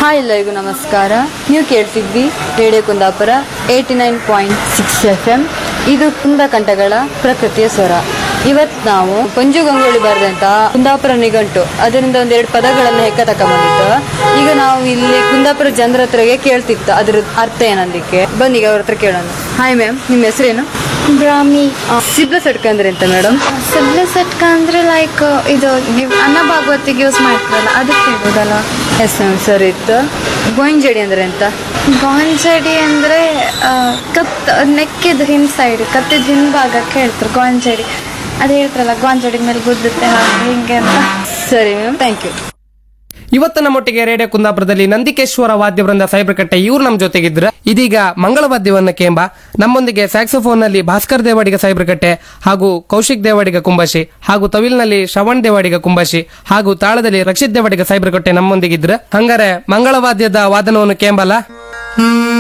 hi ಎಲ್ಲರಿಗೂ ನಮಸ್ಕಾರ ನೀವು ಕೇಳ್ತಿದ್ವಿ radio Kundapura eighty nine point six F M ಇದು ಕುಂದಕಂಠಗಳ ಪ್ರಕೃತಿಯ ಸ್ವರ ಇವತ್ತು ನಾವು ಪಂಜು ಗಂಗೊಳ್ಳಿ ಬರೆದಂತ ಕುಂದಾಪುರ ನಿಘಂಟು ಅದರಿಂದ ಒಂದೆರಡು ಪದಗಳನ್ನು ಹೆಕ್ಕ ತಕೊಂಬಂದಿತ್ತು ಈಗ ನಾವು ಇಲ್ಲಿ ಕುಂದಾಪುರ ಜನರ ಹತ್ರಗೆ ಕೇಳ್ತಿತ್ತು ಅದ್ರ ಅರ್ಥ ಏನಂದಿಕ್ಕೆ ಬನ್ನಿ ಈಗ ಅವ್ರ ಹತ್ರ ಕೇಳೋಣ ಹಾಯ್ ಮ್ಯಾಮ್ ನಿಮ್ಮ ಹೆಸರೇನು ಬ್ರಾಹ್ಮಿ ಸಿಬ್ಲ ಸಟ್ಕ ಅಂದ್ರೆ ಎಂತ ಮೇಡಮ್ ಸಿಬ್ಲೆ ಸಟ್ಕ ಅಂದ್ರೆ ಲೈಕ್ ಇದು ನೀವು ಅನ್ನ ಭಾಗವತಿಗೆ ಯೂಸ್ ಮಾಡ್ತಾರಲ್ಲ ಅದಕ್ಕೆ ಇರೋದಲ್ಲ ಎಸ್ ಮ್ಯಾಮ್ ಸರಿ ಇತ್ತು ಗೋಂಜಡಿ ಅಂದ್ರೆ ಎಂತ ಗಾಂಜಡಿ ಅಂದ್ರೆ ಆ, ಕತ್ ನೆಕ್ಕಿದ ಹಿಂದ್ ಸೈಡ್ ಕತ್ತಿದ ಹಿಂದ್ ಭಾಗಕ್ಕೆ ಹೇಳ್ತಾರೆ ಗಾಂಜಡಿ ಅದು ಹೇಳ್ತಾರಲ್ಲ ಗಾಂಜಡಿ ಮೇಲೆ ಗುದ್ದುತ್ತೆ ಹಾಗೆ ಹಿಂಗೆ ಅಂತ ಸರಿ ಮ್ಯಾಮ್ ಥ್ಯಾಂಕ್ ಯು ಇವತ್ತು ನಮ್ಮೊಟ್ಟಿಗೆ ರೇಡಿಯೋ ಕುಂದಾಪುರದಲ್ಲಿ ನಂದಿಕೇಶ್ವರ ವಾದ್ಯವೃಂದ ಸೈಬ್ರಕಟ್ಟೆ ಇವ್ರು ನಮ್ಮ ಜೊತೆಗಿದ್ರು ಇದೀಗ ಮಂಗಳವಾದ್ಯವನ್ನ ಕೇಂಬ ನಮ್ಮೊಂದಿಗೆ ಸ್ಯಾಕ್ಸೋಫೋನ್ ನಲ್ಲಿ ಭಾಸ್ಕರ್ ದೇವಾಡಿಗ ಸೈಬ್ರಕಟ್ಟೆ ಹಾಗೂ ಕೌಶಿಕ್ ದೇವಾಡಿಗ ಕುಂಬಾಶಿ ಹಾಗೂ ತವಿಲ್ನಲ್ಲಿ ಶ್ರವಣ್ ದೇವಾಡಿಗ ಕುಂಬಾಶಿ ಹಾಗೂ ತಾಳದಲ್ಲಿ ರಕ್ಷಿತ್ ದೇವಾಡಿಗ ಸೈಬ್ರಕಟ್ಟೆ ನಮ್ಮೊಂದಿಗಿದ್ರು ಹಂಗಾರೆ ಮಂಗಳವಾದ್ಯದ ವಾದನವನ್ನು ಕೇಂಬಲ್ಲ